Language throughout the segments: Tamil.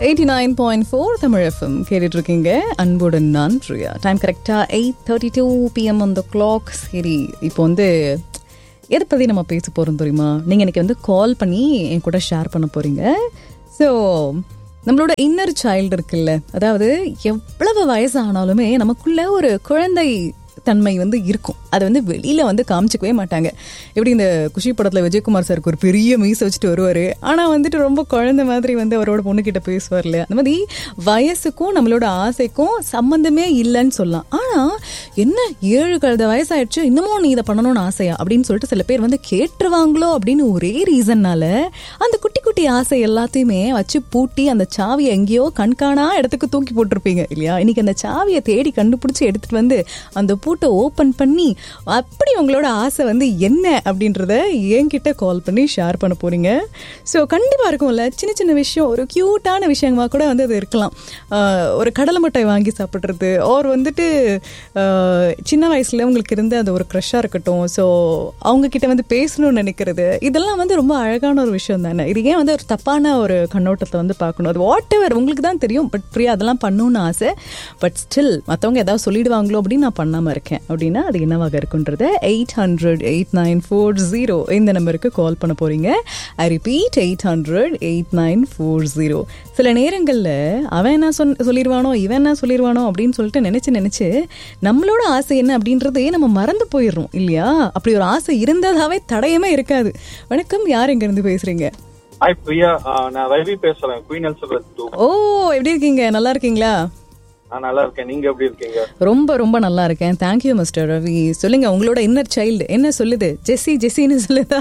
Eighty nine point four Tamil FM கேட்டுட்டு இருக்கீங்க அன்புடன் நான் பிரியா டைம் கரெக்டாக எயிட் தேர்ட்டி டூ பிஎம் அந்த கிளாக் சரி இப்போ வந்து எதை பற்றி நம்ம பேச போகிறோம் தெரியுமா நீங்கள் இன்னைக்கு வந்து கால் பண்ணி என் கூட ஷேர் பண்ண போகிறீங்க ஸோ நம்மளோட இன்னர் சைல்டு இருக்குல்ல அதாவது எவ்வளவு வயசு ஆனாலுமே நமக்குள்ள ஒரு குழந்தை தன்மை வந்து இருக்கும் அதை வந்து வெளியில வந்து காமிச்சிக்கவே மாட்டாங்க எப்படி இந்த குஷி படத்துல விஜயகுமார் சாருக்கு ஒரு பெரிய மீசை வச்சுட்டு வருவாரு ஆனா வந்துட்டு ரொம்ப குழந்தை மாதிரி வந்து அவரோட பொண்ணுகிட்ட பேசுவார் இல்லையா அந்த மாதிரி வயசுக்கும் நம்மளோட ஆசைக்கும் சம்பந்தமே இல்லைன்னு சொல்லலாம் ஆனா என்ன ஏழு கழுத வயசாயிடுச்சு இன்னமும் நீ இதை பண்ணணும்னு ஆசையா அப்படின்னு சொல்லிட்டு சில பேர் வந்து கேட்டுருவாங்களோ அப்படின்னு ஒரே ரீசன்னால அந்த குட்டி குட்டி ஆசை எல்லாத்தையுமே வச்சு பூட்டி அந்த சாவியை எங்கேயோ கண்காணா இடத்துக்கு தூக்கி போட்டிருப்பீங்க இல்லையா இன்னைக்கு அந்த சாவியை தேடி கண்டுபிடிச்சி எடுத்துட்டு வந்து அந்த பூட்டை ஓப்பன் பண்ணி அப்படி உங்களோட ஆசை வந்து என்ன அப்படின்றத என்கிட்ட கால் பண்ணி ஷேர் பண்ண போறீங்க ஸோ கண்டிப்பாக இருக்கும்ல சின்ன சின்ன விஷயம் ஒரு க்யூட்டான விஷயமா கூட வந்து அது இருக்கலாம் ஆஹ் ஒரு கடலை மிட்டாய் வாங்கி சாப்பிட்றது ஒரு வந்துட்டு ஆஹ் சின்ன வயசுல உங்களுக்கு இருந்த அந்த ஒரு க்ரஷ்ஷாக இருக்கட்டும் ஸோ அவங்க கிட்ட வந்து பேசணும்னு நினைக்கிறது இதெல்லாம் வந்து ரொம்ப அழகான ஒரு விஷயம் தானே இது ஏன் வந்து ஒரு தப்பான ஒரு கண்ணோட்டத்தை வந்து பார்க்கணும் அது வாட் எவர் உங்களுக்கு தான் தெரியும் பட் பிரியா அதெல்லாம் பண்ணணும்னு ஆசை பட் ஸ்டில் மற்றவங்க ஏதாவது சொல்லிடுவாங்களோ அப்படின்னு நான் பண்ணாமல் இருக்கேன் அப்படின்னா அது என்னவாக இருக்குன்றத eight hundred eight nine four zero இந்த நம்பருக்கு கால் பண்ண போறீங்க I repeat eight hundred eight nine four zero சில நேரங்களில் அவன் என்ன சொன் சொல்லிடுவானோ இவன் என்ன சொல்லிடுவானோ அப்படின்னு சொல்லிட்டு நினைச்சு நினைச்சு நம்மளோட ஆசை என்ன அப்படின்றதே நம்ம மறந்து போயிடுறோம் இல்லையா அப்படி ஒரு ஆசை இருந்ததாவே தடயமே இருக்காது வணக்கம் யார் எங்க இருந்து பேசுறீங்க ஹாய் பிரியா ஆஹ் நான் ரவி பேசுறேன் குயின் எலிசபெத் டூ ஓ எப்படி இருக்கீங்க நல்லா இருக்கீங்களா நான் நல்லா இருக்கேன் நீங்க எப்படி இருக்கீங்க ரொம்ப ரொம்ப நல்லா இருக்கேன் தேங்க்யூ மிஸ்டர் ரவி சொல்லுங்க உங்களோட இன்னர் சைல்டு என்ன சொல்லுது ஜெஸ்ஸி ஜெஸ்ஸின்னு சொல்லுதா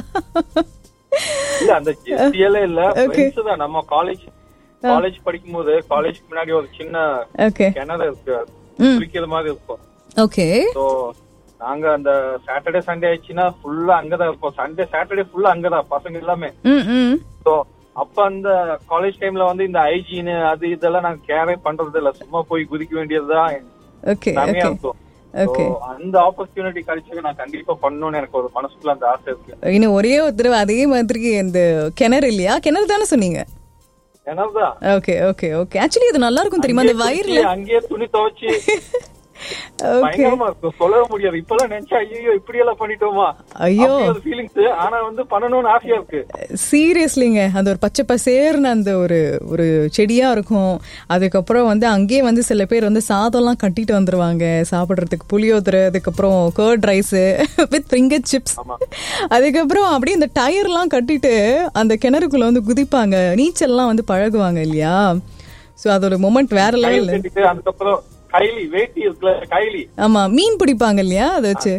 இல்ல அந்த ஜெஸ்டியலே இல்ல ஃப்ரெண்ட்ஸ் தான் நம்ம காலேஜ் காலேஜ் படிக்கும் போது காலேஜ்க்கு முன்னாடி ஒரு சின்ன ஓகே கிணறு இருக்கு ம். குளிக்கிற மாதிரி இருக்கும் ஓகே ஸோ நாங்க அந்த சாட்டர்டே சண்டே ஆயிடுச்சுன்னா ஃபுல்லா அங்கதான் இருப்போம் சண்டே சாட்டர்டே ஃபுல்லா அங்கதான் பசங்க எல்லாமே ம் ம் ஸோ அப்ப அந்த காலேஜ் டைம்ல வந்து இந்த ஹைஜீன் அது இதெல்லாம் நாங்க கேரே பண்றது இல்ல சும்மா போய் குதிக்க வேண்டியதுதான் ஓகே செமையா ஓகே இருக்கும் ஓகே So, அந்த ஆப்பர்ச்சுனிட்டி கிடைச்சது நான் கண்டிப்பா பண்ணணும்னு எனக்கு ஒரு மனசுக்குள்ள அந்த ஆசை இருக்கு இன்னும் ஒரே ஒரு தடவை அதே மாதிரி இந்த கிணறு இல்லையா கிணறு தானே சொன்னீங்க என்னதான் ஓகே ஓகே ஓகே ஆக்சுவலி இது நல்லா இருக்கும் தெரியுமா அந்த வயிறுல அங்கேயே துணி துவைச்சு ஓகே பயங்கரமா இருக்கும் சொல்லவே முடியாது இப்பெல்லாம் நினைச்சா ஐயோ இப்படி எல்லாம் பண்ணிட்டோமா ஐயோ ஃபீலிங்ஸ் ஆனா வந்து பண்ணணும்னு ஆசையா இருக்கு சீரியஸ்லிங்க அந்த ஒரு பச்சை பசேர்னு அந்த ஒரு ஒரு செடியா இருக்கும் அதுக்கப்புறம் வந்து அங்கேயே வந்து சில பேர் வந்து சாதம்லாம் கட்டிட்டு வந்துருவாங்க சாப்பிடுறதுக்கு புளியோதரை அதுக்கப்புறம் curd rice with finger chips ஆமா. அதுக்கப்புறம் அப்படியே இந்த டயர்லாம் கட்டிட்டு அந்த கிணறுக்குள்ள வந்து குதிப்பாங்க நீச்சல்லாம் வந்து பழகுவாங்க இல்லையா ஸோ அதோட மொமெண்ட் வேற கையில் லெவல் கட்டிட்டு அதுக்கப்புறம் கைலி வேட்டி இருக்குல்ல கைலி ஆமா மீன் பிடிப்பாங்க இல்லையா அதை வச்சு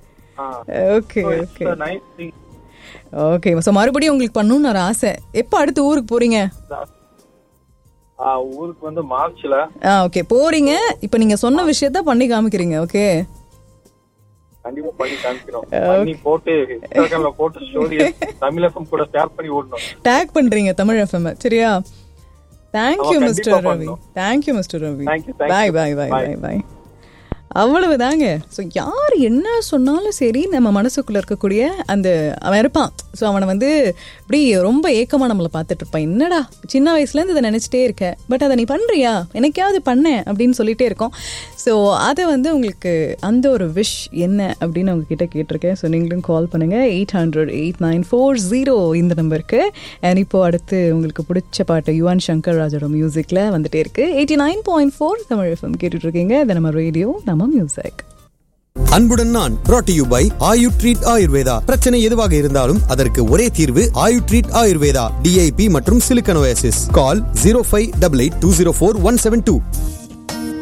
okay okay nice thing okay so மறுபடியும் உங்களுக்கு பண்ணணும்னு ஒரு ஆசை எப்போ அடுத்து ஊருக்கு போறீங்க ஊருக்கு வந்து மார்ச்ல ஆ ஓகே போறீங்க இப்போ நீங்க சொன்ன விஷயத்த பண்ணி காமிக்கிறீங்க ஓகே கண்டிப்பா பண்ணி காமிக்கிறோம் பண்ணி போட்டு இன்ஸ்டாகிராம்ல போட்டு ஸ்டோரி தமிழகம் கூட ஷேர் பண்ணி ஓடணும் டேக் பண்றீங்க தமிழ் எஃப்எம் சரியா தேங்க்யூ ஆமா, மிஸ்டர் கண்டிப்பா ரவி பண்ணணும். Thank you mister Ravi Thank you, thank bye you. Bye bye Bye. Bye bye அவ்வளவுதாங்க ஸோ யார் என்ன சொன்னாலும் சரி நம்ம மனசுக்குள்ள இருக்கக்கூடிய அந்த அவன் இருப்பான் ஸோ அவனை வந்து இப்படி ரொம்ப ஏக்கமாக நம்மளை பார்த்துட்டு இருப்பான் என்னடா சின்ன வயசுலேருந்து இதை நினச்சிட்டே இருக்க பட் அதை நீ பண்ணுறியா எனக்காவது பண்ணேன் அப்படின்னு சொல்லிட்டே இருக்கோம் ஸோ அதை வந்து உங்களுக்கு அந்த ஒரு விஷ் என்ன அப்படின்னு உங்ககிட்ட கேட்டிருக்கேன் ஸோ நீங்களும் கால் பண்ணுங்கள் eight hundred eight nine four zero இந்த நம்பருக்கு அண்ட் இப்போ அடுத்து உங்களுக்கு பிடிச்ச பாட்டு யுவன் சங்கர் ராஜோட மியூசிக்கில் வந்துட்டே இருக்கு eighty nine point four Tamil FM கேட்டுட்டு இருக்கீங்க இது நம்ம ரேடியோ நம்ம மியூசிக் அன்புடன் நான் brought to you by Ayu treat Ayurveda பிரச்சனை எதுவாக இருந்தாலும் அதற்கு ஒரே தீர்வு ஆயு ட்ரீட் ஆயுர்வேதா டிஐபி மற்றும் silicosis call zero five double eight two zero four one seven two